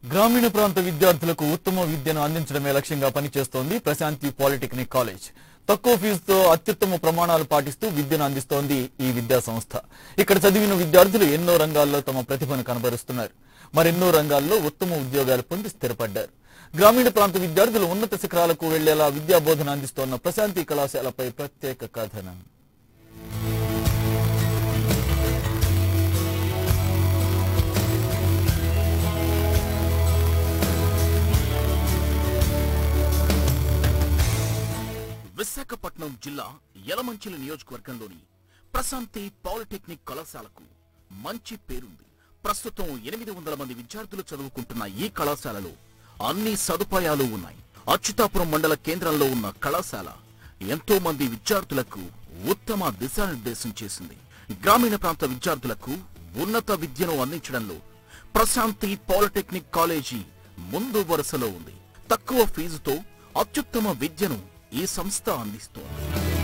గ్రామీణ ప్రాంత విద్యార్థులకు ఉత్తమ విద్యను అందించడమే లక్ష్యంగా పనిచేస్తోంది ప్రశాంతి పాలిటెక్నిక్ కాలేజ్ తక్కువ ఫీజుతో అత్యుత్తమ ప్రమాణాలు పాటిస్తూ విద్యను అందిస్తోంది ఈ విద్యా సంస్థ ఇక్కడ చదివిన విద్యార్థులు ఎన్నో రంగాల్లో తమ ప్రతిభను కనబరుస్తున్నారు మరెన్నో రంగాల్లో ఉత్తమ ఉద్యోగాలు పొంది స్థిరపడ్డారు గ్రామీణ ప్రాంత విద్యార్థులు ఉన్నత శిఖరాలకు వెళ్లేలా విద్యా బోధన అందిస్తోన్న ప్రశాంతి కళాశాలపై ప్రత్యేక కథనం విశాఖపట్నం జిల్లా యలమంచిలి నియోజకవర్గంలోని ప్రశాంతి పాలిటెక్నిక్ కళాశాలకు మంచి పేరుంది ప్రస్తుతం ఎనిమిది వందల మంది విద్యార్థులు చదువుకుంటున్న ఈ కళాశాలలో అన్ని సదుపాయాలు ఉన్నాయి అచ్యుతాపురం మండల కేంద్రంలో ఉన్న కళాశాల ఎంతో మంది విద్యార్థులకు ఉత్తమ దిశానిర్దేశం చేసింది గ్రామీణ ప్రాంత విద్యార్థులకు ఉన్నత విద్యను అందించడంలో ప్రశాంతి పాలిటెక్నిక్ కాలేజీ ముందు వరుసలో ఉంది తక్కువ ఫీజుతో అత్యుత్తమ విద్యను ఈ సంస్థ అందిస్తోంది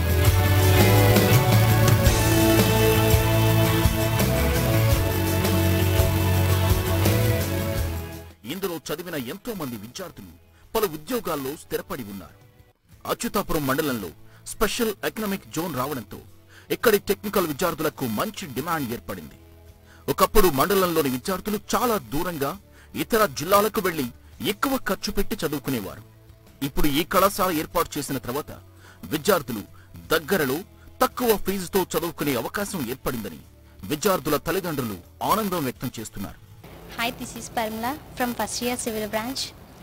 ఇందులో చదివిన ఎంతో మంది విద్యార్థులు పలు ఉద్యోగాల్లో స్థిరపడి ఉన్నారు అచ్యుతాపురం మండలంలో స్పెషల్ ఎకనామిక్ జోన్ రావడంతో ఇక్కడి టెక్నికల్ విద్యార్థులకు మంచి డిమాండ్ ఏర్పడింది ఒకప్పుడు మండలంలోని విద్యార్థులు చాలా దూరంగా ఇతర జిల్లాలకు వెళ్లి ఎక్కువ ఖర్చు పెట్టి చదువుకునేవారు ఇప్పుడు ఈ కళాశాల ఏర్పాటు చేసిన తర్వాత విద్యార్థులు దగ్గరలో తక్కువ ఫీజుతో చదువుకునే అవకాశం ఏర్పడిందని విద్యార్థుల తల్లిదండ్రులు ఆనందం వ్యక్తం చేస్తున్నారు Hi, this is Parmala from first year civil branch.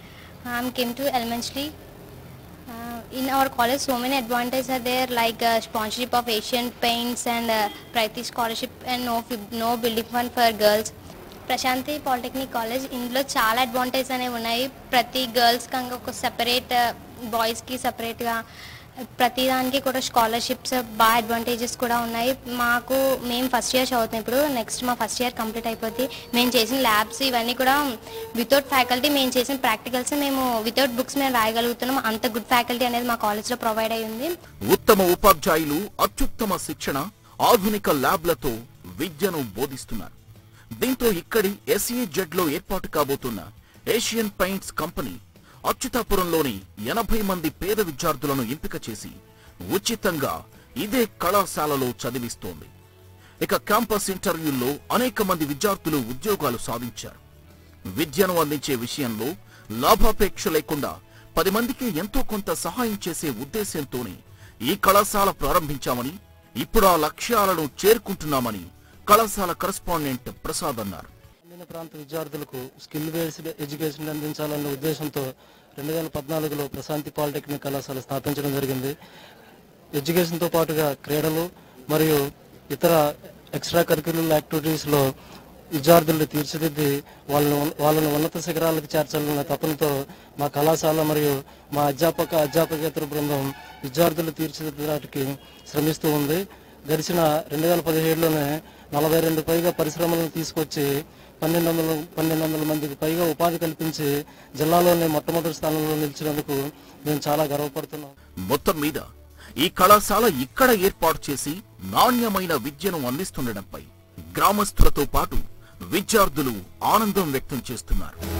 I came to elementary. Uh, in our college, so many advantages are there like uh, sponsorship of Asian Paints and uh, Prati scholarship and no fib- no building fund for girls. Prashanti polytechnic college ఇందులో చాలా advantage అనేవి ఉన్నాయి ప్రతి girls కంగా ఒక separate బాయ్స్కి సపరేట్గా ప్రతి దానికి కూడా స్కాలర్షిప్స్ బాగా అడ్వాంటేజెస్ కూడా ఉన్నాయి మాకు మేము ఫస్ట్ ఇయర్ చదువుతున్నాం ఇప్పుడు నెక్స్ట్ మా ఫస్ట్ ఇయర్ కంప్లీట్ అయిపోద్ది మేము చేసిన ల్యాబ్స్ ఇవన్నీ కూడా వితౌట్ ఫ్యాకల్టీ మేము చేసిన ప్రాక్టికల్స్ మేము వితౌట్ బుక్స్ మేము రాయగలుగుతున్నాం అంత గుడ్ ఫ్యాకల్టీ అనేది మా కాలేజ్లో ప్రొవైడ్ అయ్యి ఉంది ఉత్తమ ఉపాధ్యాయులు అత్యుత్తమ శిక్షణ ఆధునిక ల్యాబ్లతో విద్యను బోధిస్తున్నారు దీంతో ఇక్కడి ఎస్ఈ జెడ్ లో ఏర్పాటు కాబోతున్న ఏషియన్ పెయింట్స్ కంపెనీ అచ్యుతాపురంలోని ఎనభై మంది పేద విద్యార్థులను ఎంపిక చేసి ఉచితంగా ఇదే కళాశాలలో చదివిస్తోంది ఇక క్యాంపస్ ఇంటర్వ్యూల్లో అనేక మంది విద్యార్థులు ఉద్యోగాలు సాధించారు విద్యను అందించే విషయంలో లాభాపేక్ష లేకుండా పది మందికి ఎంతో కొంత సహాయం చేసే ఉద్దేశంతోనే ఈ కళాశాల ప్రారంభించామని ఇప్పుడు ఆ లక్ష్యాలను చేరుకుంటున్నామని కళాశాల కరెస్పాండెంట్ ప్రసాద్ అన్నారు గ్రామీణ ప్రాంత విద్యార్థులకు స్కిల్ బేస్డ్ ఎడ్యుకేషన్ అందించాలన్న ఉద్దేశంతో రెండు వేల పద్నాలుగులో ప్రశాంతి పాలిటెక్నిక్ కళాశాల స్థాపించడం జరిగింది ఎడ్యుకేషన్తో పాటుగా క్రీడలు మరియు ఇతర ఎక్స్ట్రా కరిక్యులర్ యాక్టివిటీస్లో విద్యార్థులను తీర్చిదిద్ది వాళ్ళను వాళ్ళను ఉన్నత శిఖరాలకు చేర్చాలన్న తపనతో మా కళాశాల మరియు మా అధ్యాపక అధ్యాపకేతర బృందం విద్యార్థులు తీర్చిదిద్దడానికి శ్రమిస్తూ ఉంది గడిచిన రెండు వేల పదిహేడులోనే నలభై రెండు పైగా పరిశ్రమలను తీసుకొచ్చి పన్నెండు వందల పన్నెండు వందల మందికి పైగా ఉపాధి కల్పించి జిల్లాలోనే మొట్టమొదటి స్థానంలో నిలిచినందుకు మేము చాలా గర్వపడుతున్నాం మొత్తం మీద ఈ కళాశాల ఇక్కడ ఏర్పాటు చేసి నాణ్యమైన విద్యను అందిస్తుండడంపై గ్రామస్తులతో పాటు విద్యార్థులు ఆనందం వ్యక్తం చేస్తున్నారు